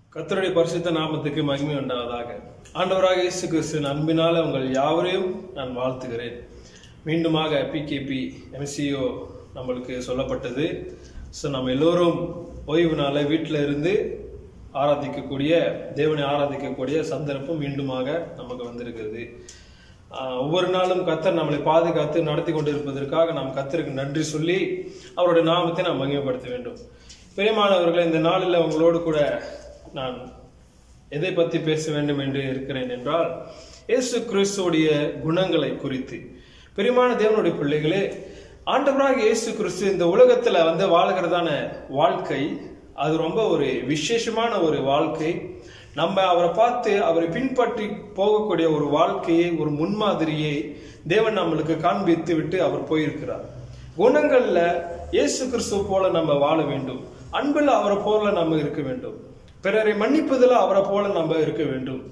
கர்த்தருடைய பரிசுத்த நாமத்துக்கு மகிமை உண்டாவதாக ஆண்டவராக இயேசு கிறிஸ்துவின் அன்பினால உங்கள் யாவரையும் நான் வாழ்த்துகிறேன் மீண்டுமாக பிகேபி எம்சிஓ நம்மளுக்கு சொல்லப்பட்டது ஸோ நம்ம எல்லோரும் ஓய்வு நாள வீட்டில் இருந்து ஆராதிக்கக்கூடிய தேவனை ஆராதிக்கக்கூடிய சந்தர்ப்பம் மீண்டுமாக நமக்கு வந்திருக்கிறது ஆஹ் ஒவ்வொரு நாளும் கத்தர் நம்மளை பாதுகாத்து நடத்தி கொண்டிருப்பதற்காக நாம் கத்தருக்கு நன்றி சொல்லி அவருடைய நாமத்தை நாம் மகிமைப்படுத்த வேண்டும் பிரியமானவர்களே இந்த நாளில் உங்களோடு கூட நான் எதை பற்றி பேச வேண்டும் என்று இருக்கிறேன் என்றால் இயேசு கிறிஸ்துவுடைய குணங்களை குறித்து பிரியமான தேவனுடைய பிள்ளைகளே ஆண்டவராக இயேசு கிறிஸ்து இந்த உலகத்துல வந்து வாழ்கிறதான வாழ்க்கை அது ரொம்ப ஒரு விசேஷமான ஒரு வாழ்க்கை நம்ம அவரை பார்த்து அவரை பின்பற்றி போகக்கூடிய ஒரு வாழ்க்கையை ஒரு முன்மாதிரியை தேவன் நம்மளுக்கு காண்பித்து விட்டு அவர் போயிருக்கிறார் குணங்கள்ல இயேசு கிறிஸ்துவ போல நம்ம வாழ வேண்டும் அன்பில் அவரை போல நம்ம இருக்க வேண்டும் பிறரை மன்னிப்பதில் அவரை போல நம்ம இருக்க வேண்டும்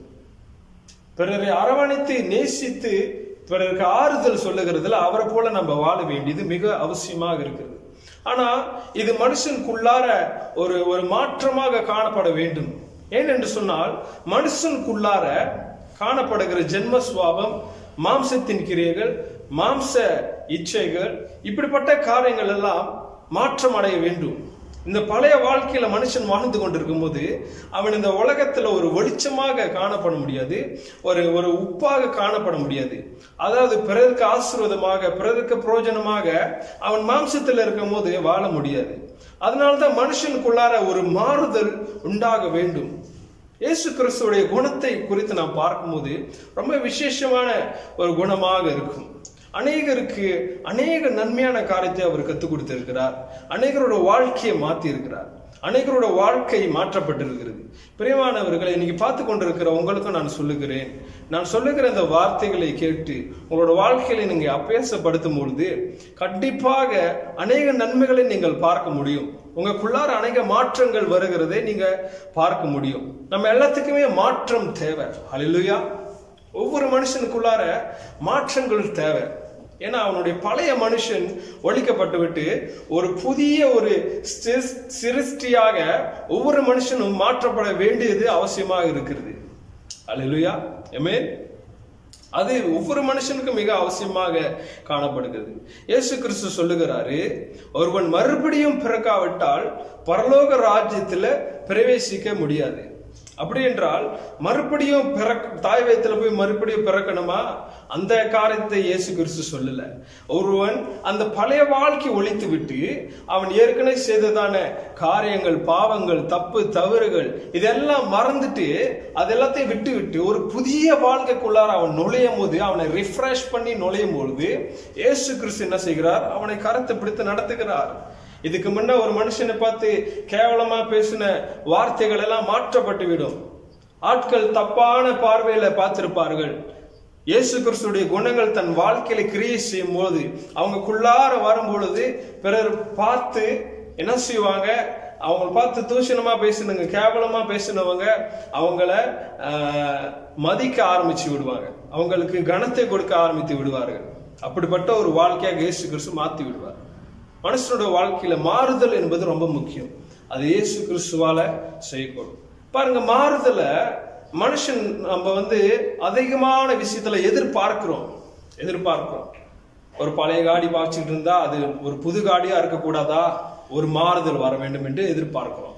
பிறரை அரவணைத்து நேசித்து பிறருக்கு ஆறுதல் சொல்லுகிறதுல அவரை போல நம்ம வாழ வேண்டியது மிக அவசியமாக இருக்கிறது ஆனா இது மனுஷனுக்குள்ளார ஒரு ஒரு மாற்றமாக காணப்பட வேண்டும் ஏனென்று சொன்னால் மனுஷனுக்குள்ளார காணப்படுகிற ஜென்ம சுவாபம் மாம்சத்தின் கிரியைகள் மாம்ச இச்சைகள் இப்படிப்பட்ட காரியங்கள் எல்லாம் மாற்றம் அடைய வேண்டும் இந்த பழைய வாழ்க்கையில மனுஷன் வாழ்ந்து கொண்டிருக்கும் போது அவன் இந்த உலகத்துல ஒரு வெளிச்சமாக காணப்பட முடியாது ஒரு ஒரு உப்பாக காணப்பட முடியாது அதாவது பிறருக்கு ஆசீர்வாதமாக பிறருக்கு பிரயோஜனமாக அவன் மாம்சத்துல இருக்கும் போது வாழ முடியாது அதனால்தான் மனுஷனுக்குள்ளார ஒரு மாறுதல் உண்டாக வேண்டும் இயேசு கிறிஸ்துடைய குணத்தை குறித்து நாம் பார்க்கும்போது ரொம்ப விசேஷமான ஒரு குணமாக இருக்கும் அநேகருக்கு அநேக நன்மையான காரியத்தை அவர் கற்றுக் கொடுத்திருக்கிறார் அநேகரோட வாழ்க்கையை மாத்தி இருக்கிறார் அநேகரோட வாழ்க்கை மாற்றப்பட்டிருக்கிறது பிரியமானவர்களை இன்னைக்கு பார்த்து கொண்டிருக்கிற உங்களுக்கும் நான் சொல்லுகிறேன் நான் சொல்லுகிற இந்த வார்த்தைகளை கேட்டு உங்களோட வாழ்க்கையில நீங்க அபியாசப்படுத்தும் பொழுது கண்டிப்பாக அநேக நன்மைகளை நீங்கள் பார்க்க முடியும் உங்களுக்குள்ளார அநேக மாற்றங்கள் வருகிறதை நீங்க பார்க்க முடியும் நம்ம எல்லாத்துக்குமே மாற்றம் தேவை அலிலுயா ஒவ்வொரு மனுஷனுக்குள்ளார மாற்றங்கள் தேவை ஏன்னா அவனுடைய பழைய மனுஷன் ஒழிக்கப்பட்டு விட்டு ஒரு புதிய ஒரு சிருஷ்டியாக ஒவ்வொரு மனுஷனும் மாற்றப்பட வேண்டியது அவசியமாக இருக்கிறது அலிலுயா எமே அது ஒவ்வொரு மனுஷனுக்கும் மிக அவசியமாக காணப்படுகிறது இயேசு கிறிஸ்து சொல்லுகிறாரு ஒருவன் மறுபடியும் பிறக்காவிட்டால் பரலோக ராஜ்யத்துல பிரவேசிக்க முடியாது அப்படி என்றால் மறுபடியும் பிறக்க தாய் வயத்துல போய் மறுபடியும் பிறக்கணுமா அந்த காரியத்தை இயேசு கிறிஸ்து சொல்லல ஒருவன் அந்த பழைய வாழ்க்கை ஒழித்து விட்டு அவன் ஏற்கனவே செய்ததான காரியங்கள் பாவங்கள் தப்பு தவறுகள் இதெல்லாம் மறந்துட்டு அதெல்லாத்தையும் விட்டு விட்டு ஒரு புதிய வாழ்க்கைக்குள்ளார அவன் நுழையும் போது அவனை ரிஃப்ரெஷ் பண்ணி நுழையும் பொழுது இயேசு கிறிஸ்து என்ன செய்கிறார் அவனை கரத்தை பிடித்து நடத்துகிறார் இதுக்கு முன்ன ஒரு மனுஷனை பார்த்து கேவலமா பேசின வார்த்தைகள் எல்லாம் மாற்றப்பட்டு விடும் ஆட்கள் தப்பான பார்வையில பார்த்திருப்பார்கள் இயேசு கிறிஸ்துடைய குணங்கள் தன் வாழ்க்கையில கிரியை செய்யும் போது அவங்களுக்குள்ளார வரும் பொழுது பிறர் பார்த்து என்ன செய்வாங்க அவங்க பார்த்து தூஷணமா பேசினவங்க கேவலமா பேசினவங்க அவங்கள மதிக்க ஆரம்பிச்சு விடுவாங்க அவங்களுக்கு கனத்தை கொடுக்க ஆரம்பித்து விடுவார்கள் அப்படிப்பட்ட ஒரு வாழ்க்கையாக இயேசு கிறிஸ்து மாத்தி விடுவார் மனுஷனுடைய வாழ்க்கையில மாறுதல் என்பது ரொம்ப முக்கியம் அது இயேசு கிறிஸ்துவால செய்யக்கூடும் பாருங்க மாறுதல மனுஷன் நம்ம வந்து அதிகமான விஷயத்துல எதிர்பார்க்கிறோம் எதிர்பார்க்கிறோம் ஒரு பழைய காடி பாய்ச்சிட்டு இருந்தா அது ஒரு புது காடியா இருக்கக்கூடாதா ஒரு மாறுதல் வர வேண்டும் என்று எதிர்பார்க்கிறோம்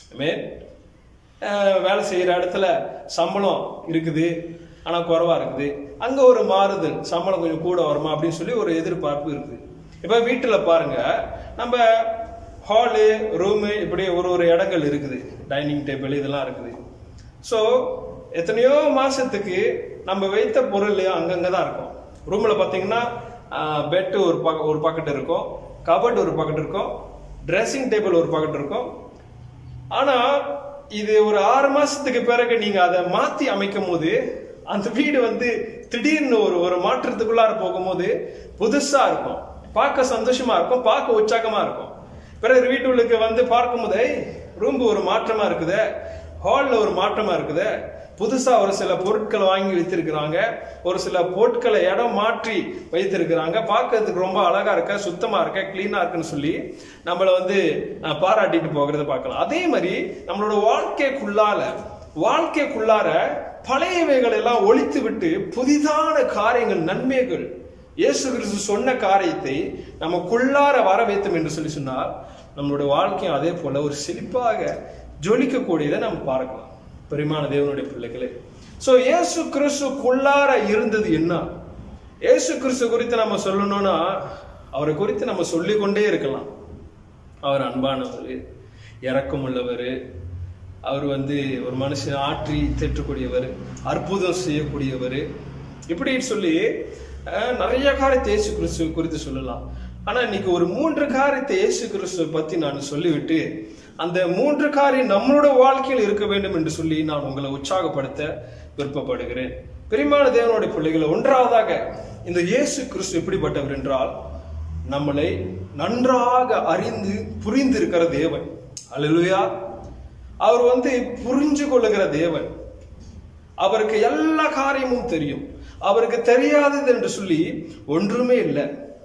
வேலை செய்யற இடத்துல சம்பளம் இருக்குது ஆனா குறைவா இருக்குது அங்க ஒரு மாறுதல் சம்பளம் கொஞ்சம் கூட வருமா அப்படின்னு சொல்லி ஒரு எதிர்பார்ப்பு இருக்குது இப்ப வீட்டுல பாருங்க நம்ம ஹாலு ரூமு இப்படி ஒரு ஒரு இடங்கள் இருக்குது டைனிங் டேபிள் இதெல்லாம் இருக்குது ஸோ எத்தனையோ மாசத்துக்கு நம்ம வைத்த பொருள் அங்கங்க தான் இருக்கும் ரூம்ல பாத்தீங்கன்னா பெட்டு ஒரு பக்க ஒரு பக்கெட் இருக்கும் கபட் ஒரு பக்கெட் இருக்கும் ட்ரெஸ்ஸிங் டேபிள் ஒரு பக்கெட் இருக்கும் ஆனா இது ஒரு ஆறு மாசத்துக்கு பிறகு நீங்க அதை மாத்தி அமைக்கும் போது அந்த வீடு வந்து திடீர்னு ஒரு ஒரு மாற்றத்துக்குள்ளார போகும்போது புதுசா இருக்கும் பார்க்க சந்தோஷமா இருக்கும் பார்க்க உற்சாகமா இருக்கும் பிறகு வீட்டுக்கு வந்து பார்க்கும் போதே ரூம் ஒரு மாற்றமா இருக்குது ஹால்ல ஒரு மாற்றமா இருக்குதே புதுசா ஒரு சில பொருட்களை வாங்கி வைத்திருக்கிறாங்க ஒரு சில பொருட்களை இடம் மாற்றி வைத்திருக்கிறாங்க பார்க்கிறதுக்கு ரொம்ப அழகா இருக்க சுத்தமா இருக்க கிளீனா இருக்குன்னு சொல்லி நம்மள வந்து அஹ், பாராட்டிட்டு போகிறத பார்க்கலாம் அதே மாதிரி நம்மளோட வாழ்க்கைக்குள்ளால வாழ்க்கைக்குள்ளார பழையவைகள் எல்லாம் ஒழித்து விட்டு புதிதான காரியங்கள் நன்மைகள் இயேசு கிறிஸ்து சொன்ன காரியத்தை நமக்குள்ளார வர வைத்தோம் என்று சொல்லி சொன்னால் நம்மளுடைய வாழ்க்கையும் அதே போல ஒரு செழிப்பாக ஜொலிக்கக்கூடியதை நம்ம பார்க்கலாம் பெருமான தேவனுடைய பிள்ளைகளே சோ இயேசு கிறிஸ்துக்குள்ளார இருந்தது என்ன இயேசு கிறிஸ்து குறித்து நம்ம சொல்லணும்னா அவரை குறித்து நம்ம சொல்லிக்கொண்டே இருக்கலாம் அவர் அன்பானவர் இரக்கம் உள்ளவர் அவர் வந்து ஒரு மனுஷன் ஆற்றி தேற்றக்கூடியவர் அற்புதம் செய்யக்கூடியவர் இப்படி சொல்லி அஹ், நிறைய காரியத்தை இயேசு கிறிஸ்து குறித்து சொல்லலாம் ஆனா இன்னைக்கு ஒரு மூன்று காரியத்தை இயேசு கிறிஸ்துவை பத்தி நான் சொல்லிவிட்டு அந்த மூன்று காரியம் நம்மளோட வாழ்க்கையில் இருக்க வேண்டும் என்று சொல்லி நான் உங்களை உற்சாகப்படுத்த விருப்பப்படுகிறேன் பெருமான தேவனுடைய பிள்ளைகளை ஒன்றாவதாக இந்த இயேசு கிறிஸ்து எப்படிப்பட்டவர் என்றால் நம்மளை நன்றாக அறிந்து புரிந்திருக்கிற தேவன் அல்லேலூயா அவர் வந்து புரிஞ்சு கொள்ளுகிற தேவன் அவருக்கு எல்லா காரியமும் தெரியும் அவருக்கு தெரியாதது என்று சொல்லி ஒன்றுமே இல்லை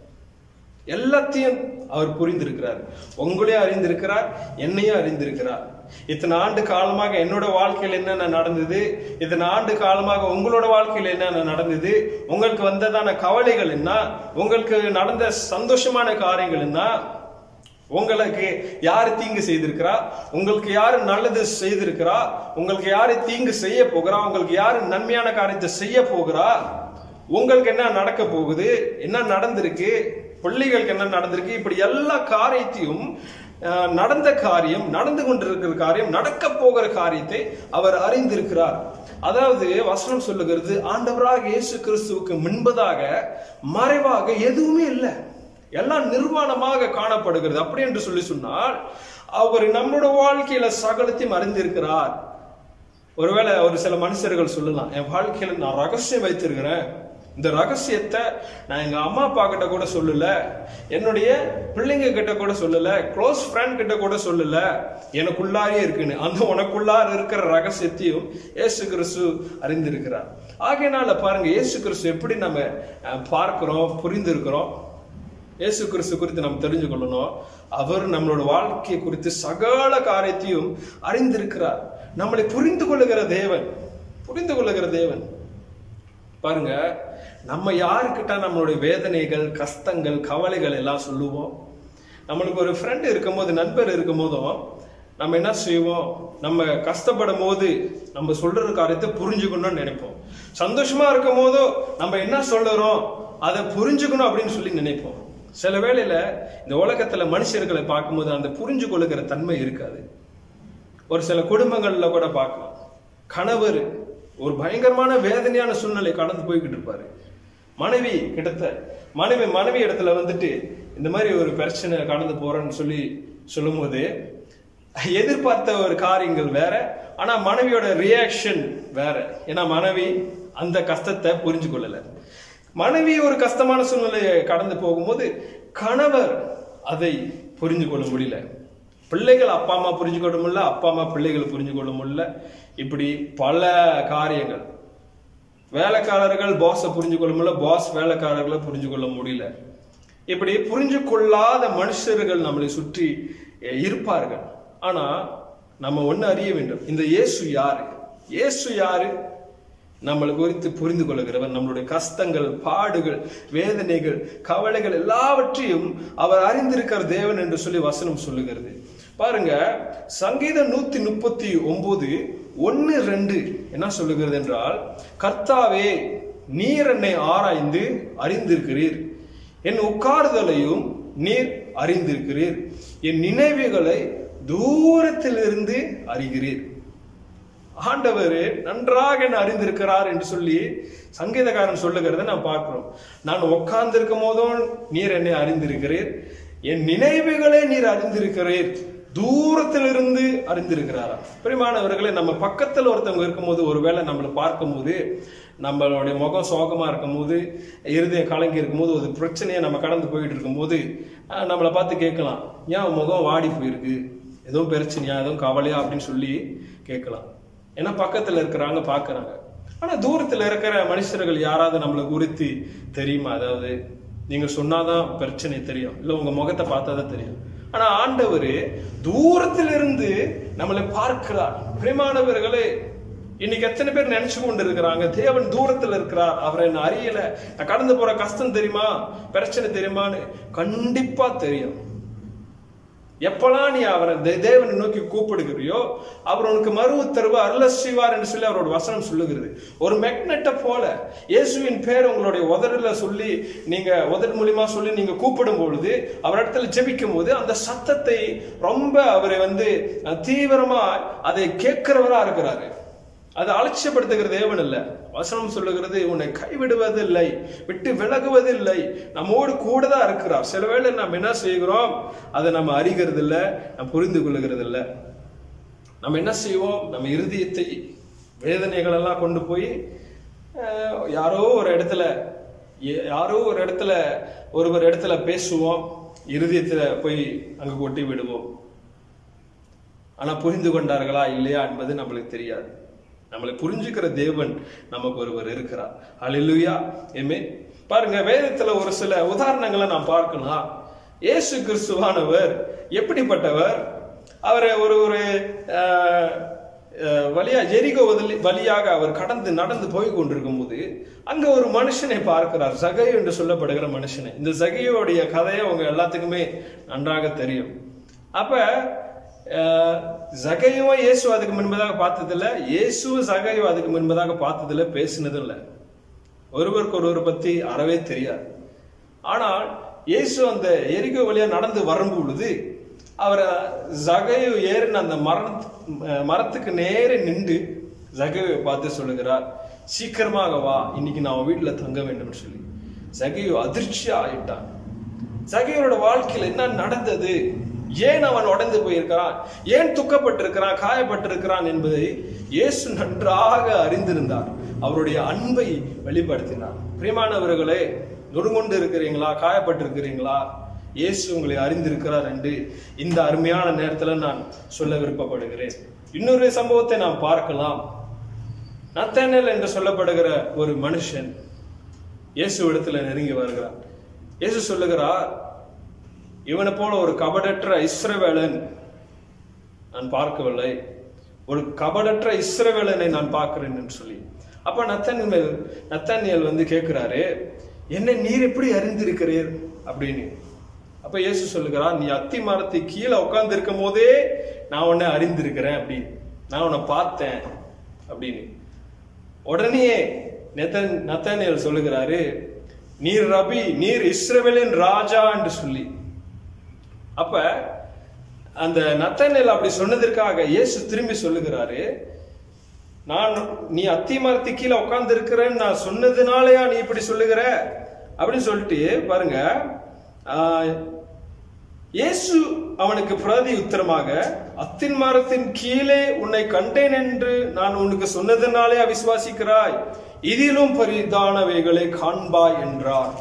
எல்லாத்தையும் அவர் புரிந்திருக்கிறார் உங்களையும் அறிந்திருக்கிறார் என்னையும் அறிந்திருக்கிறார் இத்தனை ஆண்டு காலமாக என்னோட வாழ்க்கையில் என்னென்ன நடந்தது இத்தனை ஆண்டு காலமாக உங்களோட வாழ்க்கையில் என்னென்ன நடந்தது உங்களுக்கு வந்ததான கவலைகள் என்ன உங்களுக்கு நடந்த சந்தோஷமான காரியங்கள் என்ன உங்களுக்கு யாரு தீங்கு செய்திருக்கிறா உங்களுக்கு யாரு நல்லது செய்திருக்கிறா உங்களுக்கு யாரு தீங்கு செய்ய போகிறா உங்களுக்கு யாரு நன்மையான காரியத்தை செய்ய போகிறா உங்களுக்கு என்ன நடக்க போகுது என்ன நடந்திருக்கு பிள்ளைகளுக்கு என்ன நடந்திருக்கு இப்படி எல்லா காரியத்தையும் அஹ், நடந்த காரியம் நடந்து கொண்டிருக்கிற காரியம் நடக்க போகிற காரியத்தை அவர் அறிந்திருக்கிறார் அதாவது வசனம் சொல்லுகிறது ஆண்டவராக இயேசு கிறிஸ்துவுக்கு முன்பதாக மறைவாக எதுவுமே இல்லை எல்லாம் நிர்வாணமாக காணப்படுகிறது அப்படி என்று சொல்லி சொன்னால் அவர் நம்மளோட வாழ்க்கையில சகலத்தையும் அறிந்திருக்கிறார் ஒருவேளை ஒரு சில மனுஷர்கள் சொல்லலாம் என் வாழ்க்கையில நான் ரகசியம் வைத்திருக்கிறேன் இந்த ரகசியத்தை நான் எங்க அம்மா அப்பா கிட்ட கூட சொல்லல என்னுடைய பிள்ளைங்க கிட்ட கூட சொல்லல க்ளோஸ் ஃப்ரெண்ட் கிட்ட கூட சொல்லல எனக்குள்ளாரே இருக்குன்னு அந்த உனக்குள்ளார இருக்கிற ரகசியத்தையும் இயேசு கிறிஸ்து அறிந்திருக்கிறார் ஆகையினால பாருங்க இயேசு கிறிஸ்து எப்படி நம்ம அஹ், பார்க்கிறோம் புரிந்திருக்கிறோம் இயேசு கிறிஸ்து குறித்து நாம் தெரிஞ்சு கொள்ளணும் அவர் நம்மளோட வாழ்க்கை குறித்து சகல காரியத்தையும் அறிந்திருக்கிறார் நம்மளை புரிந்து கொள்ளுகிற தேவன் புரிந்து கொள்ளுகிற தேவன் பாருங்க நம்ம யாருக்கிட்ட நம்மளுடைய வேதனைகள் கஷ்டங்கள் கவலைகள் எல்லாம் சொல்லுவோம் நம்மளுக்கு ஒரு ஃப்ரெண்ட் இருக்கும்போது நண்பர் இருக்கும் போதும் நம்ம என்ன செய்வோம் நம்ம கஷ்டப்படும் போது நம்ம சொல்ற காரியத்தை புரிஞ்சுக்கணும்னு நினைப்போம் சந்தோஷமா இருக்கும் போதோ நம்ம என்ன சொல்லுறோம் அதை புரிஞ்சுக்கணும் அப்படின்னு சொல்லி நினைப்போம் சில வேளையில இந்த உலகத்துல மனுஷர்களை பார்க்கும்போது அந்த புரிஞ்சு கொள்ளுகிற தன்மை இருக்காது ஒரு சில குடும்பங்கள்ல கூட பார்க்கலாம் கணவர் ஒரு பயங்கரமான வேதனையான சூழ்நிலை கடந்து போய்கிட்டு இருப்பாரு மனைவி கிட்டத்த மனைவி மனைவி இடத்துல வந்துட்டு இந்த மாதிரி ஒரு பிரச்சனை கடந்து போறேன்னு சொல்லி சொல்லும்போது எதிர்பார்த்த ஒரு காரியங்கள் வேற ஆனா மனைவியோட ரியாக்ஷன் வேற ஏன்னா மனைவி அந்த கஷ்டத்தை புரிஞ்சு கொள்ளல மனைவி ஒரு கஷ்டமான சூழ்நிலையை கடந்து போகும்போது கணவர் அதை புரிஞ்சு கொள்ள முடியல பிள்ளைகள் அப்பா அம்மா புரிஞ்சு கொள்ள முடியல அப்பா அம்மா பிள்ளைகள் புரிஞ்சு கொள்ள முடியல இப்படி பல காரியங்கள் வேலைக்காரர்கள் பாஸை புரிஞ்சு கொள்ள முடியல பாஸ் வேலைக்காரர்களை புரிஞ்சு கொள்ள முடியல இப்படி புரிஞ்சு கொள்ளாத மனுஷர்கள் நம்மளை சுற்றி அஹ், இருப்பார்கள் ஆனா நம்ம ஒண்ணு அறிய வேண்டும் இந்த இயேசு யாரு இயேசு யாரு நம்மளை குறித்து புரிந்து கொள்கிறவர் நம்மளுடைய கஷ்டங்கள் பாடுகள் வேதனைகள் கவலைகள் எல்லாவற்றையும் அவர் அறிந்திருக்கிற தேவன் என்று சொல்லி வசனம் சொல்லுகிறது பாருங்க சங்கீதம் நூத்தி முப்பத்தி ஒன்பது ஒன்னு ரெண்டு என்ன சொல்லுகிறது என்றால் கர்த்தாவே நீர் என்னை ஆராய்ந்து அறிந்திருக்கிறீர் என் உட்கார்தலையும் நீர் அறிந்திருக்கிறீர் என் நினைவுகளை தூரத்திலிருந்து அறிகிறீர் ஆண்டவர் நன்றாக என்ன அறிந்திருக்கிறார் என்று சொல்லி சங்கீதக்காரன் சொல்லுகிறத நான் பார்க்கிறோம் நான் உட்கார்ந்து இருக்கும் போதும் நீர் என்னை அறிந்திருக்கிறீர் என் நினைவுகளே நீர் அறிந்திருக்கிறீர் தூரத்திலிருந்து அறிந்திருக்கிறாரா பிரிமானவர்களே நம்ம பக்கத்துல ஒருத்தவங்க இருக்கும்போது ஒருவேளை நம்மளை பார்க்கும்போது நம்மளுடைய முகம் சோகமா இருக்கும்போது இருதயம் கலங்கி இருக்கும்போது ஒரு பிரச்சனையை நம்ம கடந்து போயிட்டு இருக்கும்போது அஹ், நம்மளை பார்த்து கேட்கலாம் ஏன் உன் முகம் வாடி போயிருக்கு எதுவும் பிரச்சனையா எதுவும் கவலையா அப்படின்னு சொல்லி கேட்கலாம் ஏன்னா பக்கத்துல இருக்கிறாங்க பாக்குறாங்க ஆனா தூரத்துல இருக்கிற மனுஷர்கள் யாராவது நம்மளை குறித்து தெரியுமா அதாவது நீங்க சொன்னாதான் பிரச்சனை தெரியும் இல்ல உங்க முகத்தை பார்த்தாதான் தெரியும் ஆனா ஆண்டவர் தூரத்துல இருந்து நம்மளை பார்க்கிறார் பிரியமானவர்களே இன்னைக்கு எத்தனை பேர் நினைச்சு கொண்டு இருக்கிறாங்க தேவன் தூரத்துல இருக்கிறார் அவரை நான் அறியல நான் கடந்து போற கஷ்டம் தெரியுமா பிரச்சனை தெரியுமான்னு கண்டிப்பா தெரியும் எப்பெல்லாம் நீ அவரை தே- தேவனை நோக்கி கூப்பிடுகிறியோ அவர் உனக்கு மறு உத்தரவு அருள செய்வார் என்று சொல்லி அவரோட வசனம் சொல்லுகிறது ஒரு மெக்னெட்டை போல இயேசுவின் பேர் உங்களுடைய உதடுல சொல்லி நீங்க உதடு மூலியமா சொல்லி நீங்க கூப்பிடும் பொழுது அவர் இடத்துல ஜெபிக்கும் போது அந்த சத்தத்தை ரொம்ப அவரை வந்து அஹ், தீவிரமா அதை கேட்கிறவரா இருக்கிறாரு அது அலட்சியப்படுத்துகிற தேவன் இல்ல வசனம் சொல்லுகிறது உன்னை கைவிடுவதில்லை விட்டு விலகுவதில்லை நம்மோடு கூட தான் இருக்கிறார் சில வேளை நம்ம என்ன செய்கிறோம் அதை நம்ம அறிகிறது இல்ல நம்ம புரிந்து கொள்ளுகிறது இல்ல நம்ம என்ன செய்வோம் நம்ம இருதயத்தை வேதனைகள் எல்லாம் கொண்டு போய் அஹ், யாரோ ஒரு இடத்துல ஏ- யாரோ ஒரு இடத்துல ஒருவர் இடத்துல பேசுவோம் இருதயத்துல போய் அங்க கொட்டி விடுவோம் ஆனா புரிந்து கொண்டார்களா இல்லையா என்பது நம்மளுக்கு தெரியாது நம்மளை புரிஞ்சுக்கிற தேவன் நமக்கு ஒருவர் இருக்கிறார் அல்லேலூயா ஏமே பாருங்க வேதத்துல ஒரு சில உதாரணங்களை நாம் பார்க்கலாம் இயேசு கிறிஸ்துவானவர் எப்படிப்பட்டவர் அவரை ஒரு ஒரு ஆஹ், ஆஹ், வழியா எரிகோ வதலி- வழியாக அவர் கடந்து நடந்து போய் கொண்டிருக்கும் போது அங்க ஒரு மனுஷனை பார்க்கிறார் சகையோ என்று சொல்லப்படுகிற மனுஷனை இந்த சகையோடைய கதையை உங்க எல்லாத்துக்குமே நன்றாக தெரியும் அப்ப அஹ், சகையுவை இயேசு அதுக்கு முன்பதாக பார்த்ததில்ல இயேசு சகையோ அதுக்கு முன்பதாக பார்த்ததில்ல பேசினதும் இல்ல ஒருவருக்கு ஒருவர் பத்தி அறவே தெரியாது ஆனால் இயேசு அந்த எரிகோ வழியா நடந்து வரும் பொழுது அவரை சகையு ஏறின அந்த மரத் மரத்துக்கு நேரே நின்று சகையை பார்த்து சொல்லுகிறார் சீக்கிரமாக வா இன்னைக்கு நான் உன் வீட்டுல தங்க வேண்டும் சொல்லி சகையு அதிர்ச்சியா ஆயிட்டான் சகையோட வாழ்க்கையில என்ன நடந்தது ஏன் அவன் உடைந்து போயிருக்கிறான் ஏன் துக்கப்பட்டிருக்கிறான் காயப்பட்டிருக்கிறான் என்பதை இயேசு நன்றாக அறிந்திருந்தார் அவருடைய அன்பை வெளிப்படுத்தினார் பிரியமானவர்களே நொறுங்கொண்டு இருக்கிறீங்களா காயப்பட்டிருக்கிறீங்களா இயேசு உங்களை அறிந்திருக்கிறார் என்று இந்த அருமையான நேரத்துல நான் சொல்ல விருப்பப்படுகிறேன் இன்னொரு சம்பவத்தை நாம் பார்க்கலாம் நத்தனேல் என்று சொல்லப்படுகிற ஒரு மனுஷன் இயேசு இடத்துல நெருங்கி வருகிறார் இயேசு சொல்லுகிறார் இவனை போல ஒரு கபடற்ற இஸ்ரவேலன் நான் பார்க்கவில்லை ஒரு கபடற்ற இஸ்ரவேலனை நான் பார்க்கிறேன் என்று சொல்லி அப்ப நத்தன்மேல் நத்தனியல் வந்து கேட்கிறாரு என்னை நீர் எப்படி அறிந்திருக்கிறீர் அப்படின்னு அப்ப இயேசு சொல்லுகிறார் நீ அத்தி மரத்தை கீழே உட்கார்ந்து இருக்கும் போதே நான் உன்னை அறிந்திருக்கிறேன் அப்படின்னு நான் உன்னை பார்த்தேன் அப்படின்னு உடனே நெத்தன் நத்தனியல் சொல்லுகிறாரு நீர் ரபி நீர் இஸ்ரவேலின் ராஜா என்று சொல்லி அப்ப அந்த நத்தனியல் அப்படி சொன்னதற்காக இயேசு திரும்பி சொல்லுகிறாரு நான் நீ அத்தி மரத்து கீழே உட்கார்ந்து இருக்கிறேன்னு நான் சொன்னதுனாலயா நீ இப்படி சொல்லுகிற அப்படின்னு சொல்லிட்டு பாருங்க ஆஹ், இயேசு அவனுக்கு பிரதி உத்தரமாக அத்தின் மரத்தின் கீழே உன்னை கண்டேன் என்று நான் உனக்கு சொன்னதுனாலே அவிசுவாசிக்கிறாய் இதிலும் பரிதானவைகளை காண்பாய் என்றார்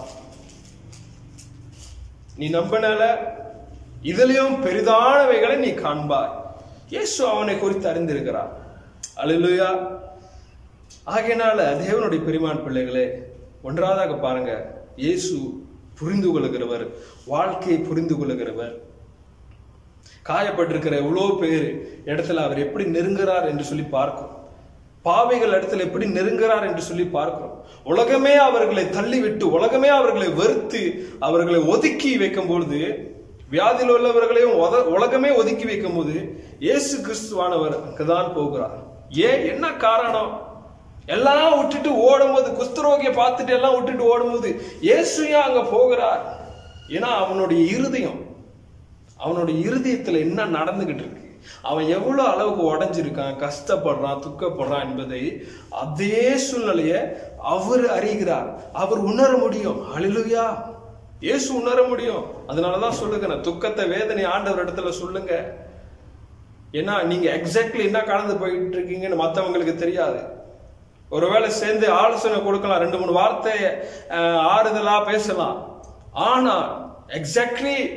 நீ நம்பினால இதுலயும் பெரிதானவைகளை நீ காண்பாய் இயேசு அவனை குறித்து அறிந்திருக்கிறார் அல்லேலூயா ஆகையினால தேவனுடைய பெருமான் பிள்ளைகளே ஒன்றாவதாக பாருங்க இயேசு புரிந்து கொள்கிறவர் வாழ்க்கையை புரிந்து கொள்கிறவர் காயப்பட்டிருக்கிற எவ்வளோ பேர் இடத்துல அவர் எப்படி நெருங்குறார் என்று சொல்லி பார்க்கும் பாவைகள் இடத்துல எப்படி நெருங்குறார் என்று சொல்லி பார்க்கிறோம் உலகமே அவர்களை தள்ளிவிட்டு உலகமே அவர்களை வெறுத்து அவர்களை ஒதுக்கி வைக்கும் பொழுது வியாதியில் உள்ளவர்களையும் உத- உலகமே ஒதுக்கி வைக்கும் போது இயேசு கிறிஸ்துவானவர் அங்குதான் போகிறார் ஏன் என்ன காரணம் எல்லாம் விட்டுட்டு ஓடும்போது குஸ்தரோகியை பார்த்துட்டு எல்லாம் விட்டுட்டு ஓடும்போது இயேசு ஏன் அங்க போகிறார் ஏன்னா அவனுடைய இருதயம் அவனுடைய இருதயத்துல என்ன நடந்துகிட்டு இருக்கு அவன் எவ்வளவு அளவுக்கு உடைஞ்சிருக்கான் கஷ்டப்படுறான் துக்கப்படுறான் என்பதை அதே சூழ்நிலைய அவர் அறிகிறார் அவர் உணர முடியும் அழிலுயா இயேசு உணர முடியும் அதனாலதான் சொல்லுங்க துக்கத்தை வேதனை ஆண்டவர் இடத்துல சொல்லுங்க ஏன்னா நீங்க எக்ஸாக்ட்லி என்ன கடந்து போயிட்டு இருக்கீங்கன்னு மத்தவங்களுக்கு தெரியாது ஒருவேளை சேர்ந்து ஆலோசனை கொடுக்கலாம் ரெண்டு மூணு வார்த்தை அஹ், ஆறுதலா பேசலாம் ஆனா எக்ஸாக்ட்லி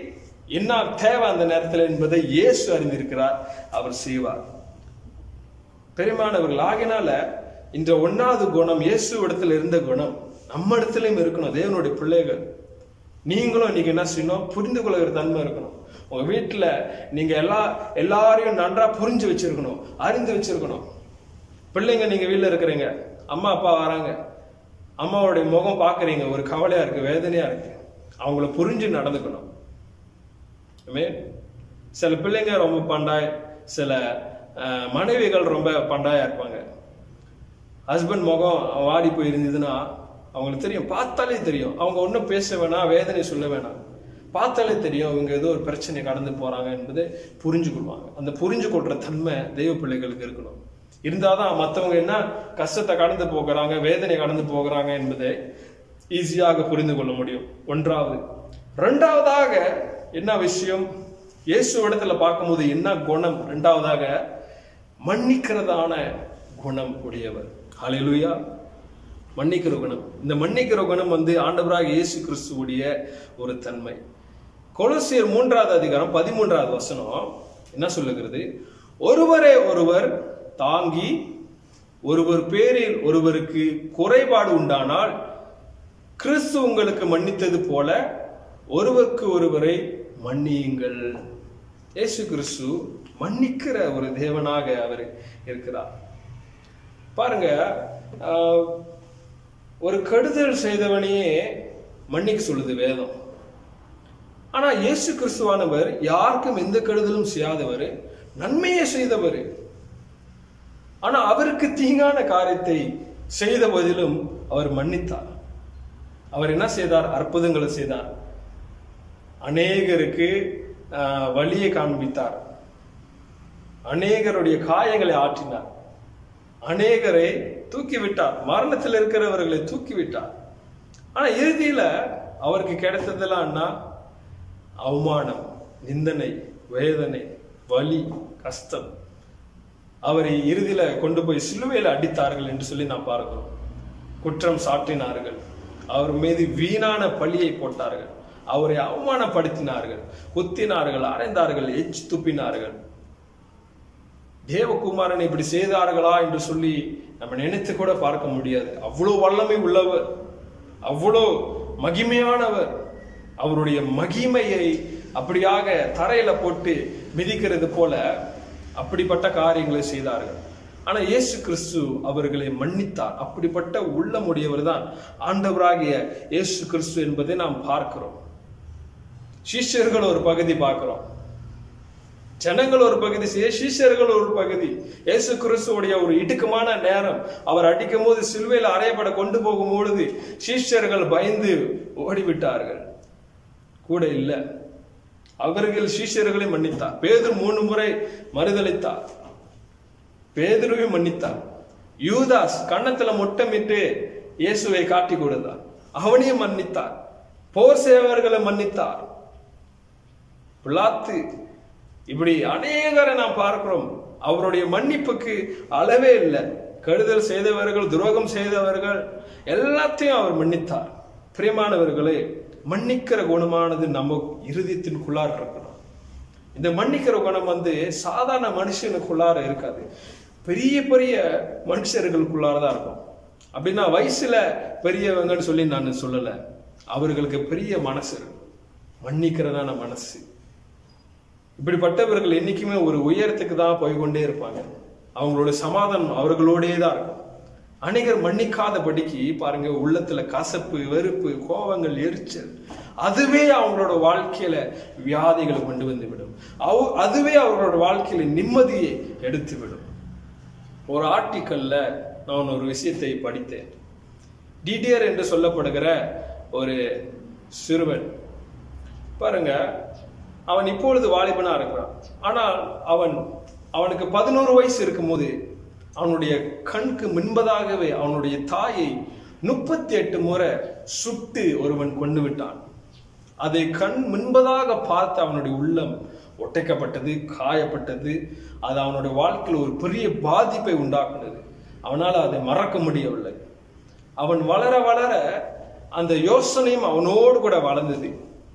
என்ன தேவை அந்த நேரத்தில் என்பதை இயேசு அறிந்திருக்கிறார் அவர் செய்வார் பெருமானவர்கள் ஆகினால இந்த ஒன்னாவது குணம் இயேசு இடத்துல இருந்த குணம் நம்ம இடத்துலயும் இருக்கணும் தேவனுடைய பிள்ளைகள் நீங்களும் இன்னைக்கு என்ன செய்யணும் புரிந்து கொள்கிற தன்மை இருக்கணும் உங்க வீட்டுல நீங்க எல்லா எல்லாரையும் நன்றா புரிஞ்சு வச்சிருக்கணும் அறிந்து வச்சிருக்கணும் பிள்ளைங்க நீங்க வீட்டுல இருக்கிறீங்க அம்மா அப்பா வராங்க அம்மாவுடைய முகம் பாக்குறீங்க ஒரு கவலையா இருக்கு வேதனையா இருக்கு அவங்கள புரிஞ்சு நடந்துக்கணும் ஆமென். சில பிள்ளைங்க ரொம்ப பண்டாய் சில அஹ், மனைவிகள் ரொம்ப பண்டாயா இருப்பாங்க ஹஸ்பண்ட் முகம் வாடி போய் இருந்ததுன்னா அவங்களுக்கு தெரியும் பார்த்தாலே தெரியும் அவங்க ஒன்றும் பேச வேணாம் வேதனை சொல்ல வேணாம் பார்த்தாலே தெரியும் இவங்க ஏதோ ஒரு பிரச்சனை கடந்து போறாங்க என்பதை புரிஞ்சு கொள்வாங்க அந்த புரிஞ்சு கொள்ற தன்மை தெய்வ பிள்ளைகளுக்கு இருக்கணும் இருந்தாதான் மற்றவங்க என்ன கஷ்டத்தை கடந்து போகிறாங்க வேதனை கடந்து போகிறாங்க என்பதை ஈஸியாக புரிந்து கொள்ள முடியும் ஒன்றாவது ரெண்டாவதாக என்ன விஷயம் இயேசு இடத்துல பார்க்கும்போது என்ன குணம் ரெண்டாவதாக மன்னிக்கிறதான குணம் உடையவர் ஹalleluya மன்னிக்கிற குணம் இந்த மன்னிக்கிற குணம் வந்து ஆண்டவராக இயேசு கிறிஸ்துவுடைய ஒரு தன்மை கொலோசியர் மூன்றாவது அதிகாரம் பதிமூன்றாவது வசனம் என்ன சொல்லுகிறது ஒருவரே ஒருவர் தாங்கி ஒருவர் பேரில் ஒருவருக்கு குறைபாடு உண்டானால் கிறிஸ்து உங்களுக்கு மன்னித்தது போல ஒருவருக்கு ஒருவரை மன்னியுங்கள் இயேசு கிறிஸ்து மன்னிக்கிற ஒரு தேவனாக அவர் இருக்கிறார் பாருங்க ஆஹ், ஒரு கெடுதல் செய்தவனையே மன்னிக்க சொல்லுது வேதம் ஆனா இயேசு கிறிஸ்துவானவர் யாருக்கும் எந்த கெடுதலும் செய்யாதவர் நன்மையை செய்தவர் ஆனா அவருக்கு தீங்கான காரியத்தை செய்த போதிலும் அவர் மன்னித்தார் அவர் என்ன செய்தார் அற்புதங்களை செய்தார் அநேகருக்கு ஆஹ், வழியை காண்பித்தார் அநேகருடைய காயங்களை ஆற்றினார் அநேகரை தூக்கி விட்டார் மரணத்தில் இருக்கிறவர்களை தூக்கி விட்டார் ஆனா இறுதியில அவருக்கு கிடைத்ததெல்லாம் என்ன அவமானம் நிந்தனை வேதனை வலி கஷ்டம் அவரை இறுதியில கொண்டு போய் சிலுவையில அடித்தார்கள் என்று சொல்லி நாம் பார்க்கிறோம் குற்றம் சாட்டினார்கள் அவர் மீது வீணான பழியை போட்டார்கள் அவரை அவமானப்படுத்தினார்கள் குத்தினார்கள் அறைந்தார்கள் எச் துப்பினார்கள் தேவகுமாரன் இப்படி செய்தார்களா என்று சொல்லி நம்ம நினைத்து கூட பார்க்க முடியாது அவ்வளோ வல்லமை உள்ளவர் அவ்வளோ மகிமையானவர் அவருடைய மகிமையை அப்படியாக தரையில போட்டு மிதிக்கிறது போல அப்படிப்பட்ட காரியங்களை செய்தார்கள் ஆனா இயேசு கிறிஸ்து அவர்களை மன்னித்தார் அப்படிப்பட்ட உள்ளமுடையவர் தான் ஆண்டவராகிய இயேசு கிறிஸ்து என்பதை நாம் பார்க்கிறோம் சிஷ்யர்கள் ஒரு பகுதி பார்க்கிறோம் ஜனங்கள் ஒரு பகுதி சி- சீஷர்கள் ஒரு பகுதி இயேசு கிறிஸ்துவுடைய ஒரு இடுக்கமான நேரம் அவர் அடிக்கும் போது சிலுவையில் அறையப்பட கொண்டு போகும் பொழுது சீஷர்கள் பயந்து ஓடிவிட்டார்கள் கூட இல்ல அவர்கள் சீஷர்களை மன்னித்தார் பேதுரு மூணு முறை மறுதளித்தார் பேதுருவையும் மன்னித்தார் யூதாஸ் கன்னத்துல முட்டமிட்டு இயேசுவை காட்டி கொடுத்தார் அவனையும் மன்னித்தார் போர் சேவர்களை மன்னித்தார் பிலாத்து இப்படி அநேகரை நாம் பார்க்கிறோம் அவருடைய மன்னிப்புக்கு அளவே இல்லை கெடுதல் செய்தவர்கள் துரோகம் செய்தவர்கள் எல்லாத்தையும் அவர் மன்னித்தார் பிரியமானவர்களே மன்னிக்கிற குணமானது நம்ம இருதயத்தின்குள்ளார் இருக்கணும் இந்த மன்னிக்கிற குணம் வந்து சாதாரண மனுஷனுக்குள்ளார இருக்காது பெரிய பெரிய மனுஷர்களுக்குள்ளார தான் இருக்கும் அப்படின்னா வயசுல பெரியவங்கன்னு சொல்லி நான் சொல்லல அவர்களுக்கு பெரிய மனசு இருக்கு மன்னிக்கிறதான மனசு இப்படிப்பட்டவர்கள் என்னைக்குமே ஒரு உயரத்துக்கு தான் போய் கொண்டே இருப்பாங்க அவங்களோட சமாதானம் அவர்களோடே தான் இருக்கும் அநேகர் மன்னிக்காதபடிக்கு பாருங்க உள்ளத்துல கசப்பு வெறுப்பு கோபங்கள் எரிச்சல் அதுவே அவங்களோட வாழ்க்கையில வியாதிகளை கொண்டு வந்து விடும் அவ அதுவே அவர்களோட வாழ்க்கையில நிம்மதியை எடுத்து விடும் ஒரு ஆர்டிக்கல்ல நான் ஒரு விஷயத்தை படித்தேன் டிடிஆர் என்று சொல்லப்படுகிற ஒரு சிறுவன் பாருங்க அவன் இப்பொழுது வாலிபனா இருக்கிறான் ஆனால் அவன் அவனுக்கு பதினோரு வயசு இருக்கும்போது அவனுடைய கண்க்கு முன்பதாகவே அவனுடைய தாயை முப்பத்தி எட்டு முறை சுட்டு ஒருவன் கொண்டு விட்டான் அதை கண் முன்பதாக பார்த்து அவனுடைய உள்ளம் ஒட்டைக்கப்பட்டது காயப்பட்டது அது அவனுடைய வாழ்க்கையில் ஒரு பெரிய பாதிப்பை உண்டாக்குனது அவனால் அதை மறக்க முடியவில்லை அவன் வளர வளர அந்த யோசனையும் அவனோடு கூட வளர்ந்தது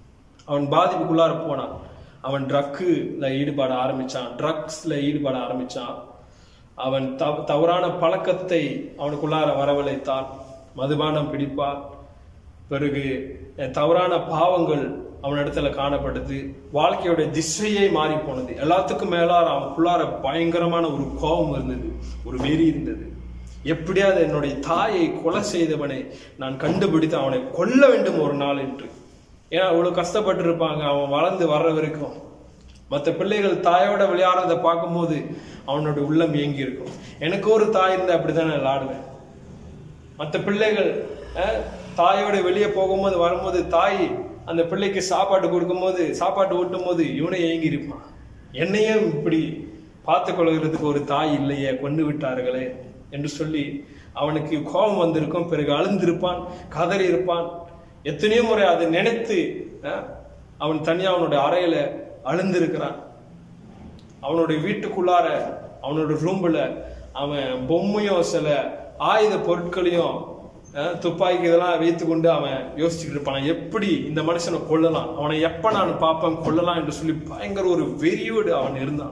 அவன் பாதிப்புக்குள்ளார போனான் அவன் ட்ரக்குல ஈடுபாட ஆரம்பிச்சான் ட்ரக்ஸ்ல ஈடுபட ஆரம்பிச்சான் அவன் தவ- தவறான பழக்கத்தை அவனுக்குள்ளார வரவழைத்தான் மதுபானம் பிடிப்பான் பிறகு அஹ், தவறான பாவங்கள் அவனிடத்துல காணப்பட்டது வாழ்க்கையோட திசையே மாறி போனது எல்லாத்துக்கும் மேலார அவனுக்குள்ளார பயங்கரமான ஒரு கோபம் இருந்தது ஒரு வெறி இருந்தது எப்படியாவது என்னுடைய தாயை கொலை செய்தவனை நான் கண்டுபிடித்து அவனை கொல்ல வேண்டும் ஒரு நாள் என்று ஏன்னா அவ்வளவு கஷ்டப்பட்டு இருப்பாங்க அவன் வளர்ந்து வர்ற வரைக்கும் மற்ற பிள்ளைகள் தாயோட விளையாடுறத பார்க்கும்போது அவனோட உள்ளம் ஏங்கி இருக்கும் எனக்கு ஒரு தாய் இருந்தா அப்படித்தானே விளையாடுவேன் மற்ற பிள்ளைகள் அஹ், தாயோட வெளியே போகும்போது வரும்போது தாய் அந்த பிள்ளைக்கு சாப்பாடு கொடுக்கும்போது சாப்பாடு ஊட்டும் போது இவனை ஏங்கி இருப்பான் என்னையும் இப்படி பார்த்து கொள்கிறதுக்கு ஒரு தாய் இல்லையே கொண்டு விட்டார்களே என்று சொல்லி அவனுக்கு கோபம் வந்திருக்கும் பிறகு அழுந்திருப்பான் கதறி இருப்பான் எத்தனையோ முறை அதை நினைத்து அஹ், அவன் தனியா அவனுடைய அறையில அழுந்திருக்கிறான் அவனுடைய வீட்டுக்குள்ளார அவனோட ரூம்ல அவன் பொம்மையும் சில ஆயுத பொருட்களையும் அஹ், துப்பாக்கி இதெல்லாம் வைத்துக்கொண்டு அவன் யோசிச்சுக்கிட்டு இருப்பான் எப்படி இந்த மனுஷனை கொல்லலாம் அவனை எப்ப நான் பார்ப்பேன் கொல்லலாம் என்று சொல்லி பயங்கர ஒரு வெறியோடு அவன் இருந்தான்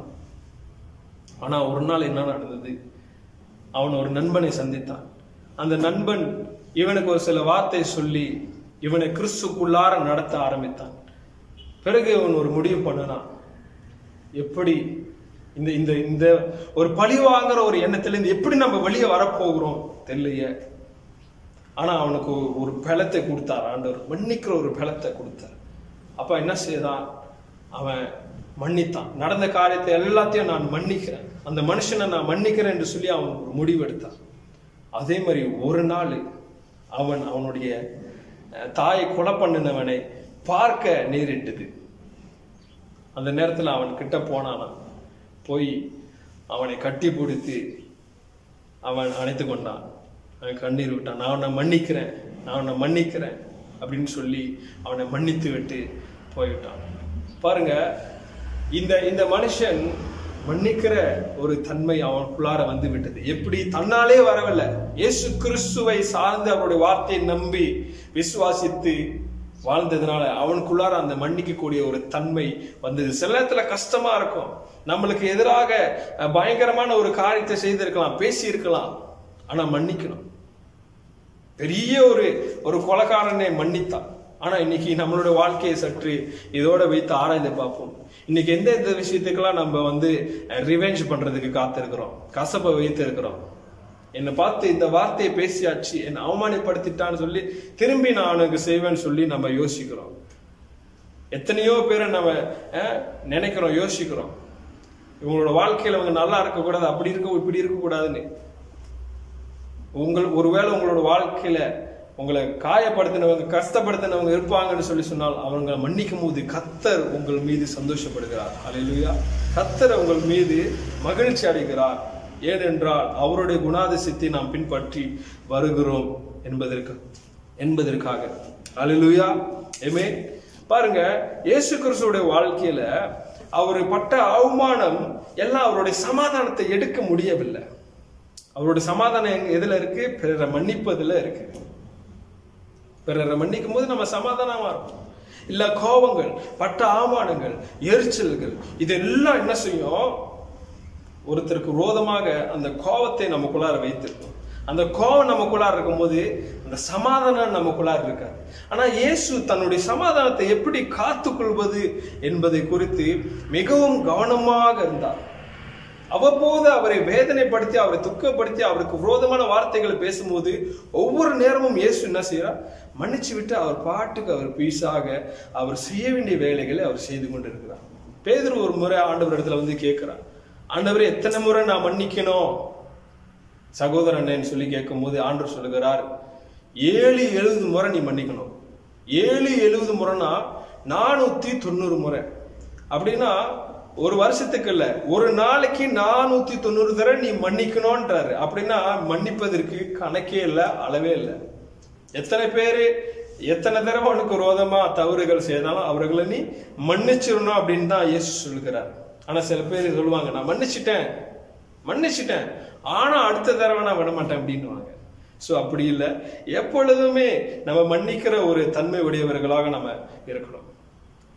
ஆனா ஒரு நாள் என்ன நடந்தது அவன் ஒரு நண்பனை சந்தித்தான் அந்த நண்பன் இவனுக்கு ஒரு சில வார்த்தை சொல்லி இவனை கிறிஸ்துக்குள்ளார நடத்த ஆரம்பித்தான் பிறகு அவன் ஒரு முடிவு பண்ணினான் எப்படி இந்த இந்த இந்த ஒரு பழி வாங்குற ஒரு எண்ணத்திலிருந்து எப்படி நம்ம வெளியே வரப்போகிறோம் தெரியலையே ஆனா அவனுக்கு ஒரு- ஒரு பலத்தை கொடுத்தார் ஆண்டவர் மன்னிக்கிற ஒரு பலத்தை கொடுத்தார் அப்ப என்ன செய்தான் அவன் மன்னித்தான் நடந்த காரியத்தை எல்லாத்தையும் நான் மன்னிக்கிறேன் அந்த மனுஷனை நான் மன்னிக்கிறேன் என்று சொல்லி அவன் ஒரு முடிவு எடுத்தான் அதே மாதிரி ஒரு நாள் அவன் அவனுடைய அஹ், தாயை கொலை பண்ணினவனை பார்க்க நேரிட்டது அந்த நேரத்துல அவன் கிட்ட போனானா போய் அவனை கட்டி பிடித்து அவன் அணைத்து கொண்டான் அவன் கண்ணீர் விட்டான் நான் அவனை மன்னிக்கிறேன் நான் அவனை மன்னிக்கிறேன் அப்படின்னு சொல்லி அவனை மன்னித்து விட்டு போய்விட்டான் பாருங்க இந்த இந்த மனுஷன் மன்னிக்கிற ஒரு தன்மை அவனுக்குள்ளார வந்து விட்டது எப்படி தன்னாலே வரவில்லை இயேசு கிறிஸ்துவை சார்ந்து அவருடைய வார்த்தையை நம்பி விசுவாசித்து வாழ்ந்ததுனால அவனுக்குள்ளார அந்த மன்னிக்கக்கூடிய ஒரு தன்மை வந்தது சில நேரத்துல கஷ்டமா இருக்கும் நம்மளுக்கு எதிராக அஹ், பயங்கரமான ஒரு காரியத்தை செய்திருக்கலாம் பேசி இருக்கலாம் ஆனா மன்னிக்கணும் பெரிய ஒரு ஒரு கொலைக்காரனை மன்னித்தான் ஆனா இன்னைக்கு நம்மளோட வாழ்க்கையை சற்று இதோட வைத்து ஆராய்ந்து பார்ப்போம் இன்னைக்கு எந்த எந்த விஷயத்துக்கெல்லாம் நம்ம வந்து ரிவெஞ்ச் பண்றதுக்கு காத்திருக்கிறோம் கசப்பை வைத்து இருக்கிறோம் என்னை பார்த்து இந்த வார்த்தையை பேசியாச்சு என்னை அவமானப்படுத்திட்டான்னு சொல்லி திரும்பி நான் அவனுக்கு செய்வேன்னு சொல்லி நம்ம யோசிக்கிறோம் எத்தனையோ பேரை நம்ம அஹ், நினைக்கிறோம் யோசிக்கிறோம் இவங்களோட வாழ்க்கையில அவங்க நல்லா இருக்கக்கூடாது அப்படி இருக்க இப்படி இருக்கக்கூடாதுன்னு உங்கள் ஒருவேளை உங்களோட வாழ்க்கையில உங்களை காயப்படுத்தினவங்க கஷ்டப்படுத்தினவங்க இருப்பாங்கன்னு சொல்லி சொன்னால் அவங்களை மன்னிக்கும் போது கத்தர் உங்கள் மீது சந்தோஷப்படுகிறார் அல்லேலூயா கத்தர் உங்கள் மீது மகிழ்ச்சி அடைகிறார் ஏனென்றால் அவருடைய குணாதிசயத்தை நாம் பின்பற்றி வருகிறோம் என்பதற்கு என்பதற்காக அல்லேலூயா எமே பாருங்க இயேசு கிறிஸ்துவோட வாழ்க்கையில அவர் பட்ட அவமானம் எல்லாம் அவருடைய சமாதானத்தை எடுக்க முடியவில்லை அவருடைய சமாதானம் எங்க- எதுல இருக்கு பிறரை மன்னிப்பதுல இருக்கு பிறரை மன்னிக்கும் போது நம்ம சமாதானமா இருக்கும் இல்ல கோபங்கள் பட்ட அவமானங்கள் எரிச்சல்கள் இதெல்லாம் என்ன செய்யும் ஒருத்தருக்கு விரோதமாக அந்த கோபத்தை நமக்குள்ளார வைத்திருக்கும் அந்த கோபம் நமக்குள்ளார இருக்கும்போது அந்த சமாதானம் நமக்குள்ளார இருக்காது ஆனா இயேசு தன்னுடைய சமாதானத்தை எப்படி காத்துக்கொள்வது என்பதை குறித்து மிகவும் கவனமாக இருந்தார் அவ்வப்போது அவரை வேதனைப்படுத்தி அவரை துக்கப்படுத்தி அவருக்கு விரோதமான வார்த்தைகளை பேசும்போது ஒவ்வொரு நேரமும் இயேசு என்ன செய்யறார் மன்னிச்சு விட்டு அவர் பாட்டுக்கு அவர் பீஸாக அவர் செய்ய வேண்டிய வேலைகளை அவர் செய்து கொண்டிருக்கிறார் பேதுரு ஒரு முறை ஆண்டவர் இடத்துல வந்து கேட்கிறார் ஆண்டவரே எத்தனை முறை நான் மன்னிக்கணும் சகோதரன் சொல்லி கேட்கும்போது ஆண்டவர் சொல்லுகிறார் ஏழு எழுபது முறை நீ மன்னிக்கணும் ஏழு எழுபது முறைனா நானூத்தி தொண்ணூறு முறை அப்படின்னா ஒரு வருஷத்துக்கு இல்ல ஒரு நாளைக்கு நானூத்தி தொண்ணூறு தடவை நீ மன்னிக்கணும்ன்றாரு அப்படின்னா மன்னிப்பதற்கு கணக்கே இல்ல அளவே இல்லை எத்தனை பேரு எத்தனை தடவை உனக்கு விரோதமா தவறுகள் செய்தாலும் அவர்களை நீ மன்னிச்சிடணும் அப்படின்னு தான் இயேசு சொல்லுகிறார் ஆனா சில பேர் சொல்லுவாங்க நான் மன்னிச்சிட்டேன் மன்னிச்சிட்டேன் ஆனா அடுத்த தடவை நான் விட மாட்டேன் அப்படின்னுவாங்க சோ அப்படி இல்லை எப்பொழுதுமே நம்ம மன்னிக்கிற ஒரு தன்மை உடையவர்களாக நம்ம இருக்கணும்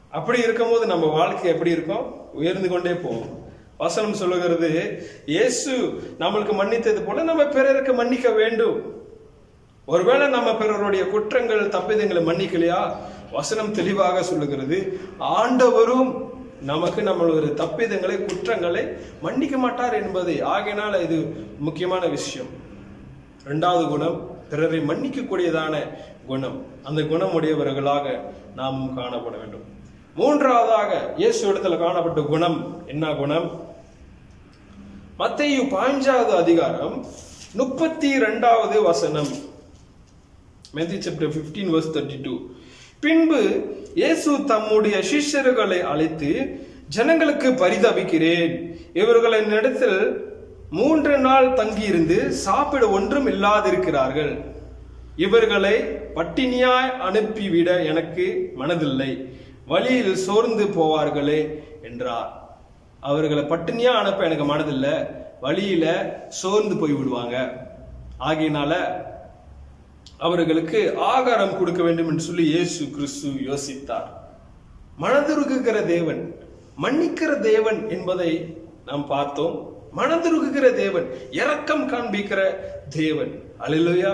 அப்படி இருக்கும்போது நம்ம வாழ்க்கை எப்படி இருக்கும் உயர்ந்து கொண்டே போகும் வசனம் சொல்லுகிறது இயேசு நம்மளுக்கு மன்னித்தது போல நம்ம பிறருக்கு மன்னிக்க வேண்டும் ஒருவேளை நம்ம பிறருடைய குற்றங்கள் தப்பிதங்களை மன்னிக்கலையா வசனம் தெளிவாக சொல்லுகிறது ஆண்டவரும் நமக்கு நம்மளுடைய தப்பிதங்களை குற்றங்களை மன்னிக்க மாட்டார் என்பதை ஆகையினால இது முக்கியமான விஷயம் இரண்டாவது குணம் பிறரை மன்னிக்கக்கூடியதான குணம் அந்த குணம் உடையவர்களாக நாமும் காணப்பட வேண்டும் மூன்றாவதாக இயேசு இடத்துல காணப்பட்ட குணம் என்ன குணம் மத்தேயு பாஞ்சாவது அதிகாரம் முப்பத்தி இரண்டாவது வசனம் Matthew chapter 15 verse 32 பின்பு இயேசு தம்முடைய சிஷ்யர்களை அழைத்து ஜனங்களுக்கு பரிதபிக்கிறேன் இவர்கள் என்னிடத்தில் மூன்று நாள் தங்கியிருந்து சாப்பிட ஒன்றும் இல்லாதிருக்கிறார்கள் இவர்களை பட்டினியாய் அனுப்பிவிட எனக்கு மனதில்லை வழியில் சோர்ந்து போவார்களே என்றார் அவர்களை பட்டினியா அனுப்ப எனக்கு மனதில்லை வழியில சோர்ந்து போய் விடுவாங்க ஆகையினால அவர்களுக்கு ஆகாரம் கொடுக்க வேண்டும் என்று சொல்லி இயேசு கிறிஸ்து யோசித்தார் மனதுருகுகிற தேவன் மன்னிக்கிற தேவன் என்பதை நாம் பார்த்தோம் மனதுருகுகிற தேவன் இரக்கம் காண்பிக்கிற தேவன் அலிலுயா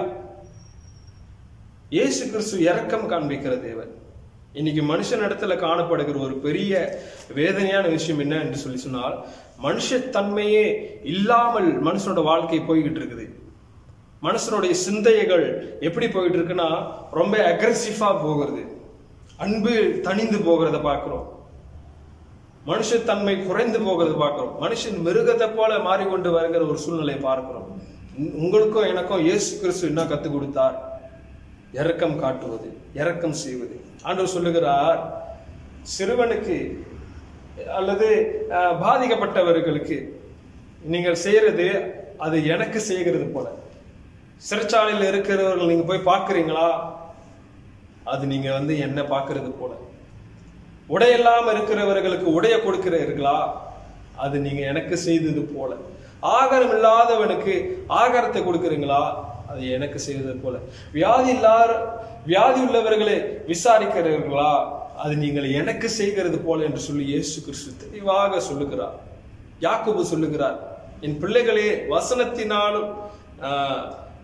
இயேசு கிறிஸ்து இரக்கம் காண்பிக்கிற தேவன் இன்னைக்கு மனுஷன் இடத்துல காணப்படுகிற ஒரு பெரிய வேதனையான விஷயம் என்ன என்று சொல்லி சொன்னால் மனுஷத்தன்மையே இல்லாமல் மனுஷனோட வாழ்க்கை போய்கிட்டு இருக்குது மனுஷனுடைய சிந்தைகள் எப்படி போயிட்டு இருக்குன்னா ரொம்ப அக்ரெசிவா போகிறது அன்பு தணிந்து போகிறத பார்க்கிறோம் மனுஷத்தன்மை குறைந்து போகிறத பார்க்கிறோம் மனுஷன் மிருகத்தை போல மாறிக்கொண்டு வருகிற ஒரு சூழ்நிலையை பார்க்கிறோம் உ- உங்களுக்கும் எனக்கும் இயேசு கிறிஸ்து என்ன கத்துக் கொடுத்தார் இரக்கம் காட்டுவது இரக்கம் செய்வது ஆண்டவர் சொல்லுகிறார் சிறுவனுக்கு அல்லது அஹ், பாதிக்கப்பட்டவர்களுக்கு நீங்கள் செய்யறது அது எனக்கு செய்கிறது போல சிறைச்சாலையில் இருக்கிறவர்கள் நீங்க போய் பார்க்கறீங்களா அது நீங்க வந்து என்ன பார்க்கறது போல உடையில்லாம இருக்கிறவர்களுக்கு உடைய கொடுக்கிறீர்களா அது நீங்க எனக்கு செய்தது போல ஆகாரம் இல்லாதவனுக்கு ஆகாரத்தை கொடுக்கிறீங்களா அது எனக்கு செய்தது போல வியாதி இல்லாத வியாதி உள்ளவர்களை விசாரிக்கிறீர்களா அது நீங்கள் எனக்கு செய்கிறது போல என்று சொல்லி இயேசு கிறிஸ்து தெளிவாக சொல்லுகிறார் யாக்கோபு சொல்லுகிறார் என் பிள்ளைகளே வசனத்தினாலும் ஆஹ்,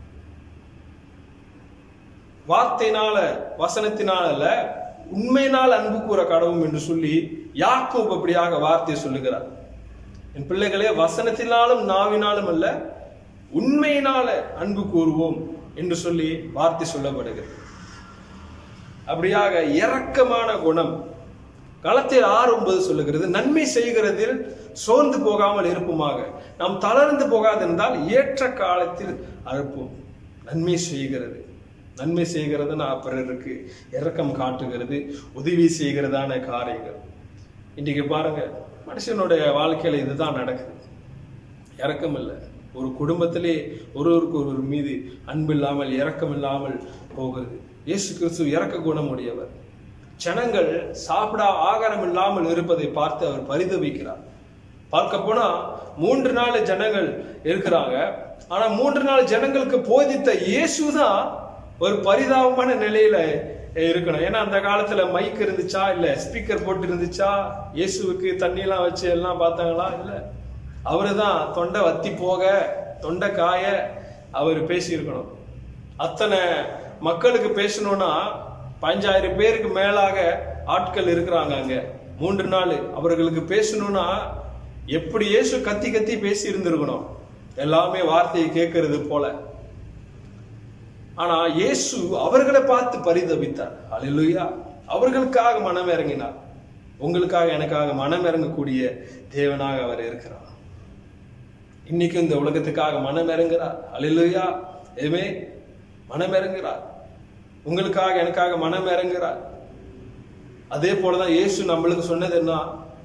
வார்த்தையினால வசனத்தினால அல்ல உண்மையினால் அன்பு கூற கடவும் என்று சொல்லி யாக்கோப் அப்படியாக வார்த்தை சொல்லுகிறார் என் பிள்ளைகளே வசனத்தினாலும் நாவினாலும் அல்ல உண்மையினால அன்பு கூறுவோம் என்று சொல்லி வார்த்தை சொல்லப்படுகிறது அப்படியாக இரக்கமான குணம் களத்தில் ஆறு ஒன்பது சொல்லுகிறது நன்மை செய்கிறதில் சோர்ந்து போகாமல் இருப்புமாக நாம் தளர்ந்து போகாதிருந்தால் ஏற்ற காலத்தில் அறுப்போம் நன்மை செய்கிறது நன்மை செய்கிறதுனா பிறருக்கு இரக்கம் காட்டுகிறது உதவி செய்கிறதான காரியங்கள் இன்னைக்கு பாருங்க மனுஷனுடைய வாழ்க்கையில இதுதான் நடக்குது இரக்கம் இல்லை ஒரு குடும்பத்திலே ஒருவருக்கு ஒருவர் மீது அன்பு இல்லாமல் இரக்கம் இல்லாமல் போகிறது இயேசு கிறிஸ்து இரக்க குணம் உடையவர் ஜனங்கள் சாப்பிட ஆகாரம் இல்லாமல் இருப்பதை பார்த்து அவர் பரிதவிக்கிறார் பார்க்க போனா மூன்று நாள் ஜனங்கள் இருக்கிறாங்க ஆனா மூன்று நாள் ஜனங்களுக்கு போதித்த இயேசு தான் ஒரு பரிதாபமான நிலையில இருக்கணும் ஏன்னா அந்த காலத்துல மைக் இருந்துச்சா இல்ல ஸ்பீக்கர் போட்டு இருந்துச்சா இயேசுவுக்கு தண்ணி எல்லாம் வச்சு எல்லாம் பார்த்தாங்களா இல்ல அவருதான் தொண்டை வத்தி போக தொண்டை காய அவர் பேசியிருக்கணும் அத்தனை மக்களுக்கு பேசணும்னா பஞ்சாயிரம் பேருக்கு மேலாக ஆட்கள் இருக்கிறாங்க அங்க மூன்று நாள் அவர்களுக்கு பேசணும்னா எப்படி இயேசு கத்தி கத்தி பேசி இருந்திருக்கணும் எல்லாமே வார்த்தையை கேட்கறது போல ஆனா இயேசு அவர்களை பார்த்து பரிதபித்தார் அல்லேலூயா அவர்களுக்காக மனம் இறங்கினார் உங்களுக்காக எனக்காக மனம் இறங்கக்கூடிய தேவனாக அவர் இருக்கிறார் இன்னைக்கு இந்த உலகத்துக்காக மனம் இறங்குறார் அல்லேலூயா எதுவுமே மனம் இறங்குறார் உங்களுக்காக எனக்காக மனம் இறங்குறார் அதே போலதான் இயேசு நம்மளுக்கு சொன்னது என்ன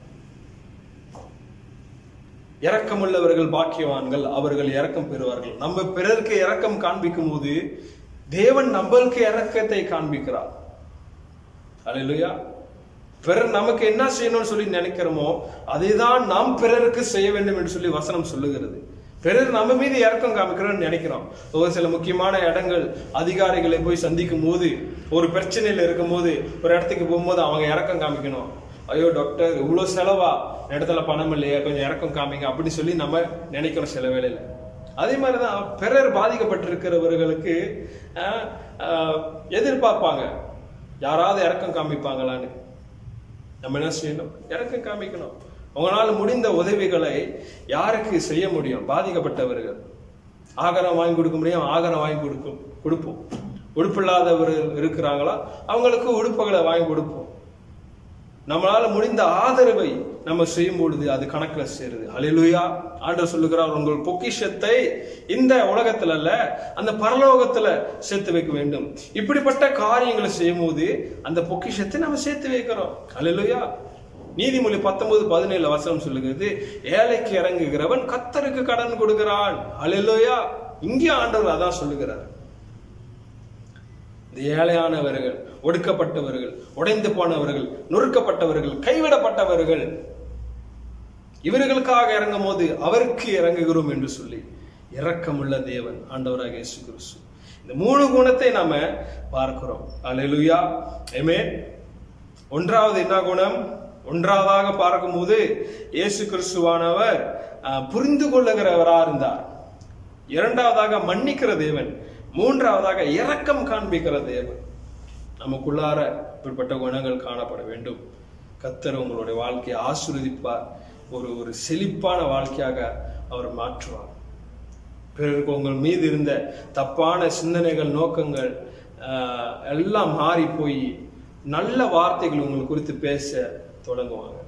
இரக்கமுள்ளவர்கள் பாக்கியவான்கள் அவர்கள் இரக்கம் பெறுவார்கள் நம்ம பிறருக்கு இரக்கம் காண்பிக்கும் போது தேவன் நம்மளுக்கு இரக்கத்தை காண்பிக்கிறார் அல்லேலூயா பிறர் நமக்கு என்ன செய்யணும்னு சொல்லி நினைக்கிறோமோ அதை தான் நாம் பிறருக்கு செய்ய வேண்டும் என்று சொல்லி வசனம் சொல்லுகிறது பிறர் நம்ம மீது இறக்கம் காமிக்கிறோம்னு நினைக்கிறோம் ஒரு சில முக்கியமான இடங்கள் அதிகாரிகளை போய் சந்திக்கும் போது ஒரு பிரச்சனையில இருக்கும் போது ஒரு இடத்துக்கு போகும்போது அவங்க இறக்கம் காமிக்கணும் ஐயோ டாக்டர் இவ்வளவு செலவா இந்த இடத்துல பணம் இல்லையா கொஞ்சம் இறக்கம் காமிங்க அப்படின்னு சொல்லி நம்ம நினைக்கிறோம் சில வேளையில அதே மாதிரிதான் பிறர் பாதிக்கப்பட்டிருக்கிறவர்களுக்கு ஆஹ், ஆஹ், எதிர்பார்ப்பாங்க யாராவது இறக்கம் காமிப்பாங்களான்னு நம்ம என்ன செய்யணும் இறக்கம் காமிக்கணும் உங்களால முடிந்த உதவிகளை யாருக்கு செய்ய முடியும் பாதிக்கப்பட்டவர்கள் ஆகாரம் வாங்கி கொடுக்க முடியும் ஆகாரம் வாங்கி கொடுக்கும் கொடுப்போம் உடுப்பில்லாதவர்கள் இருக்கிறாங்களா அவங்களுக்கு உடுப்புகளை வாங்கி கொடுப்போம் நம்மளால முடிந்த ஆதரவை நம்ம செய்யும் பொழுது அது கணக்குல சேருது அலிலுயா ஆண்டவர் சொல்லுகிறார் உங்கள் பொக்கிஷத்தை இந்த உலகத்துல அல்ல அந்த பரலோகத்துல சேர்த்து வைக்க வேண்டும் இப்படிப்பட்ட காரியங்களை செய்யும் போது அந்த பொக்கிஷத்தை நம்ம சேர்த்து வைக்கிறோம் அலிலுயா நீதிமொழி பத்தொன்பது பதினேழு வசனம் சொல்லுகிறது ஏழைக்கு இறங்குகிறவன் கத்தருக்கு கடன் கொடுக்கிறான் அலிலுயா இங்கே ஆண்டவர் அதான் சொல்லுகிறார் இந்த ஏழையானவர்கள் ஒடுக்கப்பட்டவர்கள் உடைந்து போனவர்கள் நொறுக்கப்பட்டவர்கள் கைவிடப்பட்டவர்கள் இவர்களுக்காக இறங்கும் போது அவருக்கு இறங்குகிறோம் என்று சொல்லி இரக்கமுள்ள தேவன் ஆண்டவராக இயேசு கிறிஸ்து இந்த மூணு குணத்தை நாம பார்க்கிறோம் அல்லேலூயா ஆமென் ஒன்றாவது என்ன குணம் ஒன்றாவதாக பார்க்கும்போது இயேசு கிறிஸ்துவானவர் அஹ், புரிந்து கொள்ளுகிறவரா இருந்தார் இரண்டாவதாக மன்னிக்கிற தேவன் மூன்றாவதாக இரக்கம் காண்பிக்கிற தேவன் நமக்குள்ளார இப்படிப்பட்ட குணங்கள் காணப்பட வேண்டும் கத்தர் உங்களுடைய வாழ்க்கையை ஆசீர்வதிப்பார் ஒரு ஒரு செழிப்பான வாழ்க்கையாக அவர் மாற்றுவார் பிறருக்கு உங்கள் மீது இருந்த தப்பான சிந்தனைகள் நோக்கங்கள் ஆஹ், எல்லாம் மாறி போய் நல்ல வார்த்தைகள் உங்களை குறித்து பேச தொடங்குவாங்க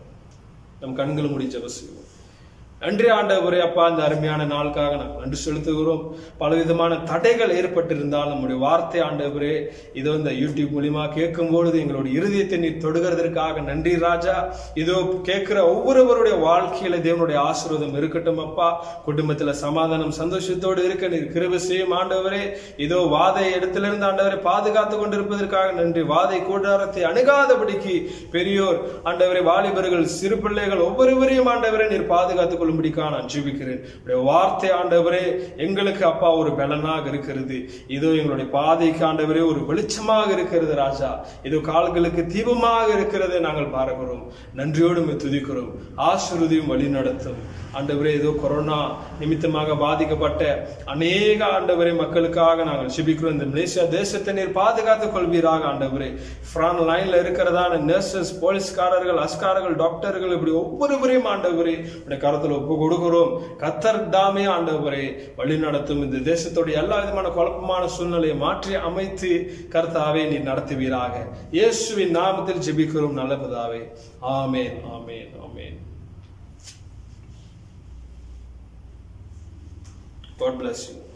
நம் கண்கள் முடி ஜெபம் செய்வோம் நன்றி ஆண்டவரே அப்பா இந்த அருமையான நாளுக்காக நாங்கள் நன்றி செலுத்துகிறோம் பலவிதமான தடைகள் ஏற்பட்டிருந்தால் நம்முடைய வார்த்தை ஆண்டவரே இதோ இந்த யூடியூப் மூலியமா கேட்கும் பொழுது எங்களுடைய இருதயத்தை நீர் தொடுகிறதற்காக நன்றி ராஜா இதோ கேட்கிற ஒவ்வொருவருடைய வாழ்க்கையில தேவனுடைய ஆசீர்வாதம் இருக்கட்டும் அப்பா குடும்பத்துல சமாதானம் சந்தோஷத்தோடு இருக்க நீர் கிருபை செய்யும் ஆண்டவரே இதோ வாதை இடத்திலிருந்து ஆண்டவரை பாதுகாத்து கொண்டிருப்பதற்காக நன்றி வாதை கூடாரத்தை அணுகாதபடிக்கு பெரியோர் ஆண்டவரை வாலிபர்கள் சிறு பிள்ளைகள் ஒவ்வொருவரையும் ஆண்டவரை நீர் பாதுகாத்துக் கொள்ளும்படிக்காக நான் ஜெபிக்கிறேன் உடைய வார்த்தை ஆண்டவரே எங்களுக்கு அப்பா ஒரு பலனாக இருக்கிறது இதோ எங்களுடைய பாதைக்கு ஆண்டவரே ஒரு வெளிச்சமாக இருக்கிறது ராஜா இதோ கால்களுக்கு தீபமாக இருக்கிறதை நாங்கள் பார்க்கிறோம் நன்றியோடு உம்மை துதிக்கிறோம் ஆசிர்வதியும் வழி நடத்தும் ஆண்டவரே ஏதோ கொரோனா நிமித்தமாக பாதிக்கப்பட்ட அநேக ஆண்டவரே மக்களுக்காக நாங்கள் ஜெபிக்கிறோம் இந்த மலேசியா தேசத்தை நீர் பாதுகாத்துக் கொள்வீராக ஆண்டவரே ஃப்ரண்ட் லைன்ல இருக்கிறதான நர்சஸ் போலீஸ்காரர்கள் அஸ்காரர்கள் டாக்டர்கள் இப்படி ஒவ்வொருவரையும் ஆண்டவரே உடைய கரத்துல ஒப்பு கொடுக்கிறோம் கத்தர் தாமே ஆண்டவரே வழி நடத்தும் இந்த தேசத்துடைய எல்லா விதமான குழப்பமான சூழ்நிலையை மாற்றி அமைத்து கர்த்தாவே நீ நடத்துவீராக இயேசுவின் நாமத்தில் ஜெபிக்கிறோம் நல்ல பிதாவே ஆமேன் ஆமேன் ஆமேன் God bless you.